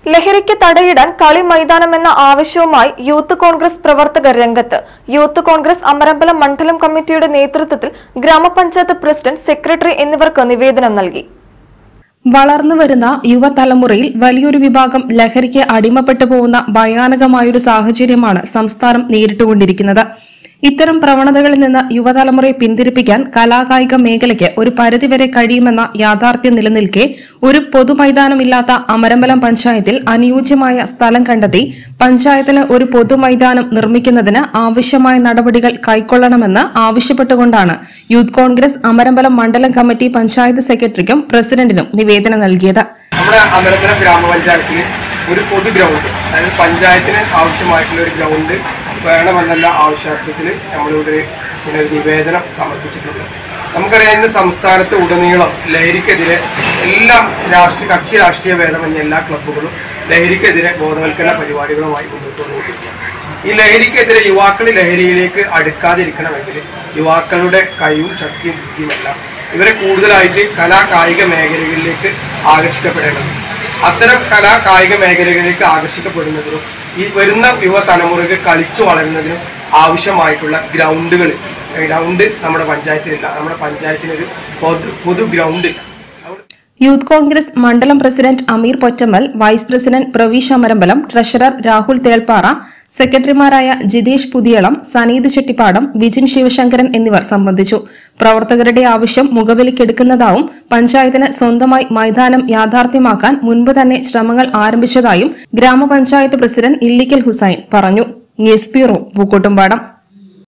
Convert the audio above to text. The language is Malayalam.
ലഹരിക്ക് തടയിടാൻ കളി മൈതാനമെന്ന ആവശ്യവുമായി യൂത്ത് കോൺഗ്രസ് പ്രവർത്തകർ രംഗത്ത് യൂത്ത് കോൺഗ്രസ് അമരമ്പലം മണ്ഡലം കമ്മിറ്റിയുടെ നേതൃത്വത്തിൽ ഗ്രാമപഞ്ചായത്ത് പ്രസിഡന്റ് സെക്രട്ടറി എന്നിവർക്ക് നിവേദനം നൽകി വളർന്നു വരുന്ന യുവതലമുറയിൽ വലിയൊരു വിഭാഗം ലഹരിക്ക് അടിമപ്പെട്ടു പോകുന്ന ഭയാനകമായൊരു സാഹചര്യമാണ് സംസ്ഥാനം നേരിട്ടുകൊണ്ടിരിക്കുന്നത് ഇത്തരം പ്രവണതകളിൽ നിന്ന് യുവതലമുറയെ പിന്തിരിപ്പിക്കാൻ കലാകായിക മേഖലയ്ക്ക് ഒരു പരിധിവരെ കഴിയുമെന്ന യാഥാർത്ഥ്യം നിലനിൽക്കെ ഒരു പൊതുമൈതാനമില്ലാത്ത അമരമ്പലം പഞ്ചായത്തിൽ അനുയോജ്യമായ സ്ഥലം കണ്ടെത്തി പഞ്ചായത്തിന് ഒരു പൊതുമൈതാനം നിർമ്മിക്കുന്നതിന് ആവശ്യമായ നടപടികൾ കൈക്കൊള്ളണമെന്ന് ആവശ്യപ്പെട്ടുകൊണ്ടാണ് യൂത്ത് കോൺഗ്രസ് അമരമ്പലം മണ്ഡലം കമ്മിറ്റി പഞ്ചായത്ത് സെക്രട്ടറിക്കും പ്രസിഡന്റിനും നിവേദനം നൽകിയത് നമ്മുടെ അമരമ്പലം ഗ്രാമപഞ്ചായത്തിൽ ഒരു പൊതു ഗ്രൗണ്ട് അതായത് പഞ്ചായത്തിന് ആവശ്യമായിട്ടുള്ള ഒരു ഗ്രൗണ്ട് വേണമെന്നുള്ള ആവശ്യാർത്ഥത്തിൽ നമ്മളിവിടെ ഇങ്ങനെ ഒരു നിവേദനം സമർപ്പിച്ചിട്ടുണ്ട് നമുക്കറിയാം ഇന്ന് സംസ്ഥാനത്ത് ഉടനീളം ലഹരിക്കെതിരെ എല്ലാ രാഷ്ട്രീയ കക്ഷി രാഷ്ട്രീയ ഭേദമന്യ എല്ലാ ക്ലബ്ബുകളും ലഹരിക്കെതിരെ ബോധവൽക്കരണ പരിപാടികളുമായി മുന്നോട്ട് കൊണ്ടുപോയിരിക്കുകയാണ് ഈ ലഹരിക്കെതിരെ യുവാക്കൾ ലഹരിയിലേക്ക് അടുക്കാതിരിക്കണമെങ്കിൽ യുവാക്കളുടെ കഴിവും ശക്തിയും ബുദ്ധിയുമെല്ലാം ഇവരെ കൂടുതലായിട്ട് കലാ കായിക മേഖലകളിലേക്ക് ആകർഷിക്കപ്പെടേണ്ടത് അത്തരം കലാ കായിക മേഖലകളിലേക്ക് ആകർഷിക്കപ്പെടുന്നതിനും ഈ വരുന്ന യുവതലമുറയ്ക്ക് കളിച്ചു വളരുന്നതിനും ആവശ്യമായിട്ടുള്ള ഗ്രൗണ്ടുകൾ ഗ്രൗണ്ട് നമ്മുടെ പഞ്ചായത്തിലില്ല നമ്മുടെ പഞ്ചായത്തിനൊരു പൊതു പൊതു ഗ്രൗണ്ട് ഇല്ല അവിടെ യൂത്ത് കോൺഗ്രസ് മണ്ഡലം president Ameer Pottammal vice president Praveesh Amarambalam treasurer Rahul Thelpara സെക്രട്ടറിമാരായ ജിതേഷ് പുതിയളം സനീത് ചെട്ടിപ്പാടം വിജിൻ ശിവശങ്കരൻ എന്നിവർ സംബന്ധിച്ചു പ്രവർത്തകരുടെ ആവശ്യം മുഖവിലിക്കെടുക്കുന്നതാവും പഞ്ചായത്തിന് സ്വന്തമായി മൈതാനം യാഥാർത്ഥ്യമാക്കാൻ മുൻപ് തന്നെ ശ്രമങ്ങൾ ആരംഭിച്ചതായും ഗ്രാമപഞ്ചായത്ത് പ്രസിഡന്റ് ഇല്ലിക്കൽ ഹുസൈൻ പറഞ്ഞു ന്യൂസ് ബ്യൂറോ പൂക്കോട്ടുംപാടം